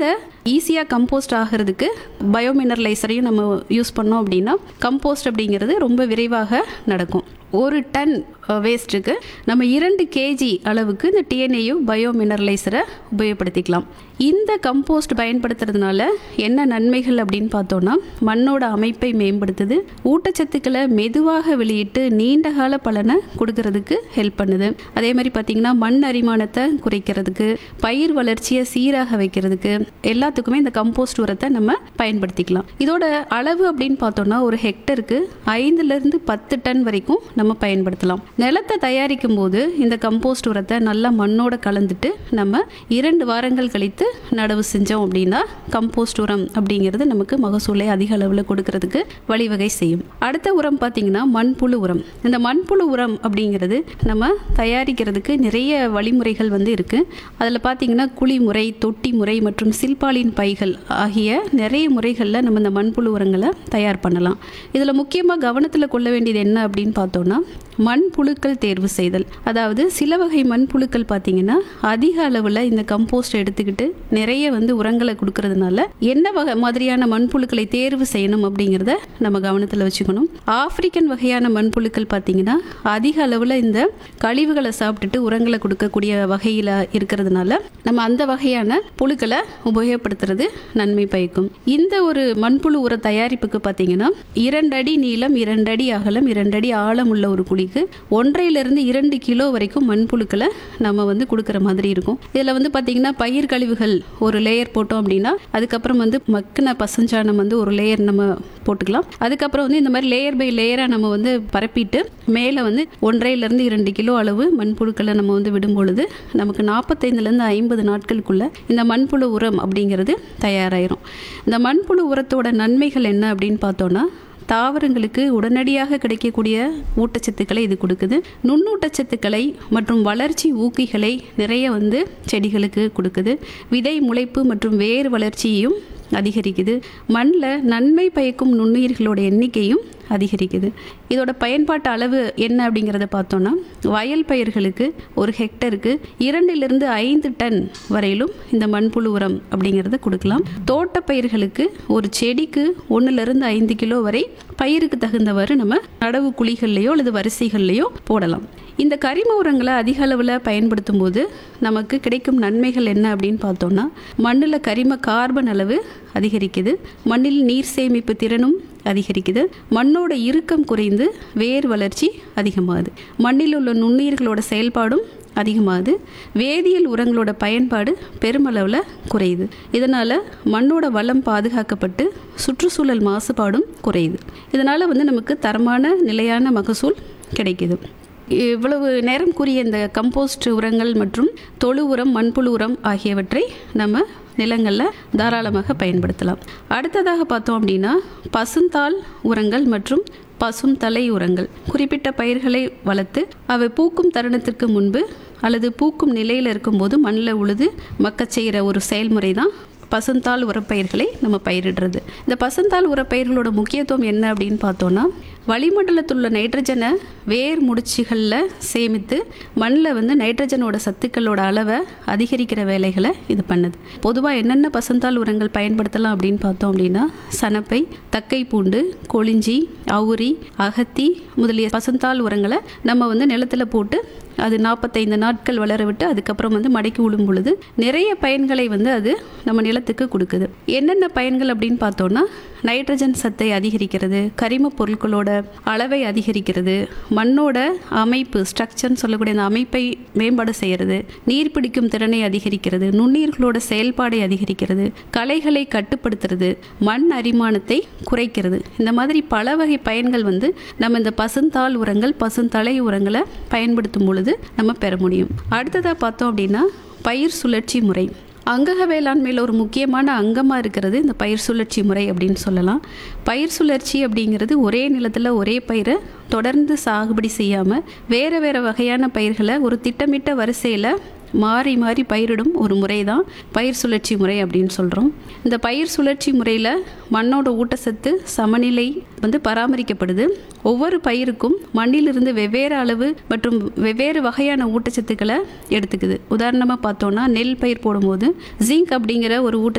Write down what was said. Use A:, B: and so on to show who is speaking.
A: அந்த ஈஸியாக கம்போஸ்ட் ஆகிறதுக்கு பயோமினரலைசரையும் நம்ம யூஸ் பண்ணோம் அப்படின்னா கம்போஸ்ட் அப்படிங்கிறது ரொம்ப விரைவாக நடக்கும் ஒரு டன் வேஸ்ட்டுக்கு நம்ம இரண்டு கேஜி அளவுக்கு இந்த டிஎன்ஏயு பயோமினரலைசரை உபயோகப்படுத்திக்கலாம் இந்த கம்போஸ்ட் பயன்படுத்துறதுனால என்ன நன்மைகள் அப்படின்னு பார்த்தோன்னா மண்ணோட அமைப்பை மேம்படுத்துது ஊட்டச்சத்துக்களை மெதுவாக வெளியிட்டு நீண்ட கால பலனை கொடுக்கறதுக்கு ஹெல்ப் பண்ணுது அதே மாதிரி பார்த்திங்கன்னா மண் அரிமானத்தை குறைக்கிறதுக்கு பயிர் வளர்ச்சியை சீராக வைக்கிறதுக்கு எல்லாத்துக்குமே இந்த கம்போஸ்ட் உரத்தை நம்ம பயன்படுத்திக்கலாம் இதோட அளவு அப்படின்னு பார்த்தோம்னா ஒரு ஹெக்டருக்கு ஐந்துலேருந்து பத்து டன் வரைக்கும் நம்ம பயன்படுத்தலாம் நிலத்தை தயாரிக்கும் போது இந்த கம்போஸ்ட் உரத்தை நல்லா மண்ணோட கலந்துட்டு நம்ம இரண்டு வாரங்கள் கழித்து நடவு செஞ்சோம் அப்படின்னா கம்போஸ்ட் உரம் அப்படிங்கிறது நமக்கு மகசூலை அதிக அளவில் கொடுக்கறதுக்கு வழிவகை செய்யும் அடுத்த உரம் பார்த்தீங்கன்னா மண்புழு உரம் இந்த மண்புழு உரம் அப்படிங்கிறது நம்ம தயாரிக்கிறதுக்கு நிறைய வழிமுறைகள் வந்து இருக்குது அதில் பார்த்தீங்கன்னா குழி முறை தொட்டி முறை மற்றும் சில்பாலின் பைகள் ஆகிய நிறைய முறைகளில் நம்ம இந்த மண்புழு உரங்களை தயார் பண்ணலாம் இதில் முக்கியமாக கவனத்தில் கொள்ள வேண்டியது என்ன அப்படின்னு பார்த்தோன்னா மண்புழுக்கள் தேர்வு செய்தல் அதாவது சில வகை மண்புழுக்கள் பார்த்தீங்கன்னா அதிக அளவில் இந்த கம்போஸ்ட் எடுத்துக்கிட்டு நிறைய வந்து உரங்களை கொடுக்கறதுனால என்ன வகை மாதிரியான மண்புழுக்களை தேர்வு செய்யணும் அப்படிங்கிறத நம்ம கவனத்தில் வச்சுக்கணும் ஆப்பிரிக்கன் வகையான மண்புழுக்கள் பார்த்தீங்கன்னா அதிக அளவில் இந்த கழிவுகளை சாப்பிட்டுட்டு உரங்களை கொடுக்கக்கூடிய வகையில் இருக்கிறதுனால நம்ம அந்த வகையான புழுக்களை உபயோகப்படுத்துறது நன்மை பயக்கும் இந்த ஒரு மண்புழு உர தயாரிப்புக்கு பார்த்தீங்கன்னா இரண்டு அடி நீளம் இரண்டு அடி அகலம் இரண்டு அடி ஆழம் உள்ள ஒரு குழிக்கு ஒன்றையிலிருந்து இரண்டு கிலோ வரைக்கும் மண்புழுக்களை நம்ம வந்து கொடுக்குற மாதிரி இருக்கும் இதில் வந்து பார்த்தீங்கன்னா பயிர் கழிவுகள் ஒரு லேயர் போட்டோம் அப்படின்னா அதுக்கப்புறம் வந்து மக்கின பசஞ்சாணம் வந்து ஒரு லேயர் நம்ம போட்டுக்கலாம் அதுக்கப்புறம் வந்து இந்த மாதிரி லேயர் பை லேயராக நம்ம வந்து பரப்பிட்டு மேலே வந்து ஒன்றையிலிருந்து இரண்டு கிலோ அளவு மண்புழுக்களை நம்ம வந்து விடும் பொழுது நமக்கு நாற்பத்தைந்துலேருந்து ஐம்பது நாட்களுக்குள்ள இந்த மண்புழு உரம் அப்படிங்கிறது தயாராயிரும் இந்த மண்புழு உரத்தோட நன்மைகள் என்ன அப்படின்னு பார்த்தோன்னா தாவரங்களுக்கு உடனடியாக கிடைக்கக்கூடிய ஊட்டச்சத்துக்களை இது கொடுக்குது நுண்ணூட்டச்சத்துக்களை மற்றும் வளர்ச்சி ஊக்கிகளை நிறைய வந்து செடிகளுக்கு கொடுக்குது விதை முளைப்பு மற்றும் வேர் வளர்ச்சியையும் அதிகரிக்குது மண்ணில் நன்மை பயக்கும் நுண்ணுயிர்களோட எண்ணிக்கையும் அதிகரிக்குது இதோட பயன்பாட்டு அளவு என்ன அப்படிங்கிறத பார்த்தோன்னா வயல் பயிர்களுக்கு ஒரு ஹெக்டருக்கு இரண்டிலிருந்து ஐந்து டன் வரையிலும் இந்த மண்புழு உரம் அப்படிங்கிறத கொடுக்கலாம் தோட்ட பயிர்களுக்கு ஒரு செடிக்கு ஒன்றுலேருந்து ஐந்து கிலோ வரை பயிருக்கு தகுந்தவாறு நம்ம நடவு குழிகள்லையோ அல்லது வரிசைகள்லையோ போடலாம் இந்த கரிம உரங்களை அதிக அளவில் பயன்படுத்தும் போது நமக்கு கிடைக்கும் நன்மைகள் என்ன அப்படின்னு பார்த்தோம்னா மண்ணில் கரிம கார்பன் அளவு அதிகரிக்குது மண்ணில் நீர் சேமிப்பு திறனும் அதிகரிக்குது மண்ணோட இறுக்கம் குறைந்து வேர் வளர்ச்சி அதிகமாகுது மண்ணில் உள்ள நுண்ணுயிர்களோட செயல்பாடும் அதிகமாகுது வேதியியல் உரங்களோட பயன்பாடு பெருமளவில் குறையுது இதனால் மண்ணோட வளம் பாதுகாக்கப்பட்டு சுற்றுச்சூழல் மாசுபாடும் குறையுது இதனால் வந்து நமக்கு தரமான நிலையான மகசூல் கிடைக்குது இவ்வளவு நேரம் கூறிய இந்த கம்போஸ்ட் உரங்கள் மற்றும் தொழு உரம் மண்புழு உரம் ஆகியவற்றை நம்ம நிலங்களில் தாராளமாக பயன்படுத்தலாம் அடுத்ததாக பார்த்தோம் அப்படின்னா பசுந்தாள் உரங்கள் மற்றும் பசும் தலை உரங்கள் குறிப்பிட்ட பயிர்களை வளர்த்து அவை பூக்கும் தருணத்திற்கு முன்பு அல்லது பூக்கும் நிலையில் இருக்கும்போது மண்ணில் உழுது மக்கச் செய்கிற ஒரு செயல்முறை தான் பசுந்தாள் உரப்பயிர்களை நம்ம பயிரிடுறது இந்த பசுந்தாள் உரப்பயிர்களோட முக்கியத்துவம் என்ன அப்படின்னு பார்த்தோன்னா வளிமண்டலத்தில் உள்ள நைட்ரஜனை வேர் முடிச்சுகளில் சேமித்து மண்ணில் வந்து நைட்ரஜனோட சத்துக்களோட அளவை அதிகரிக்கிற வேலைகளை இது பண்ணுது பொதுவாக என்னென்ன பசுந்தாள் உரங்கள் பயன்படுத்தலாம் அப்படின்னு பார்த்தோம் அப்படின்னா சனப்பை தக்கை பூண்டு கொளிஞ்சி அவுரி அகத்தி முதலிய பசுந்தாள் உரங்களை நம்ம வந்து நிலத்தில் போட்டு அது நாற்பத்தைந்து நாட்கள் வளர விட்டு அதுக்கப்புறம் வந்து மடக்கி விடும் பொழுது நிறைய பயன்களை வந்து அது நம்ம நிலத்துக்கு கொடுக்குது என்னென்ன பயன்கள் அப்படின்னு பார்த்தோன்னா நைட்ரஜன் சத்தை அதிகரிக்கிறது கரிம பொருட்களோட அளவை அதிகரிக்கிறது மண்ணோட அமைப்பு ஸ்ட்ரக்சர்னு சொல்லக்கூடிய அந்த அமைப்பை மேம்பாடு செய்கிறது நீர் பிடிக்கும் திறனை அதிகரிக்கிறது நுண்ணீர்களோட செயல்பாடை அதிகரிக்கிறது களைகளை கட்டுப்படுத்துறது மண் அரிமானத்தை குறைக்கிறது இந்த மாதிரி பல வகை பயன்கள் வந்து நம்ம இந்த பசுந்தாள் உரங்கள் பசுந்தலை உரங்களை பயன்படுத்தும் பொழுது நம்ம பெற முடியும் அடுத்ததாக பார்த்தோம் அப்படின்னா பயிர் சுழற்சி முறை அங்கக வேளாண்மையில் ஒரு முக்கியமான அங்கமாக இருக்கிறது இந்த பயிர் சுழற்சி முறை அப்படின்னு சொல்லலாம் பயிர் சுழற்சி அப்படிங்கிறது ஒரே நிலத்தில் ஒரே பயிரை தொடர்ந்து சாகுபடி செய்யாமல் வேறு வேறு வகையான பயிர்களை ஒரு திட்டமிட்ட வரிசையில் மாறி மாறி பயிரிடும் ஒரு முறை தான் பயிர் சுழற்சி முறை அப்படின்னு சொல்கிறோம் இந்த பயிர் சுழற்சி முறையில் மண்ணோட ஊட்டச்சத்து சமநிலை வந்து பராமரிக்கப்படுது ஒவ்வொரு பயிருக்கும் மண்ணிலிருந்து வெவ்வேறு அளவு மற்றும் வெவ்வேறு வகையான ஊட்டச்சத்துக்களை எடுத்துக்குது உதாரணமாக பார்த்தோன்னா நெல் பயிர் போடும்போது ஜிங்க் அப்படிங்கிற ஒரு ஊட்டச்சத்து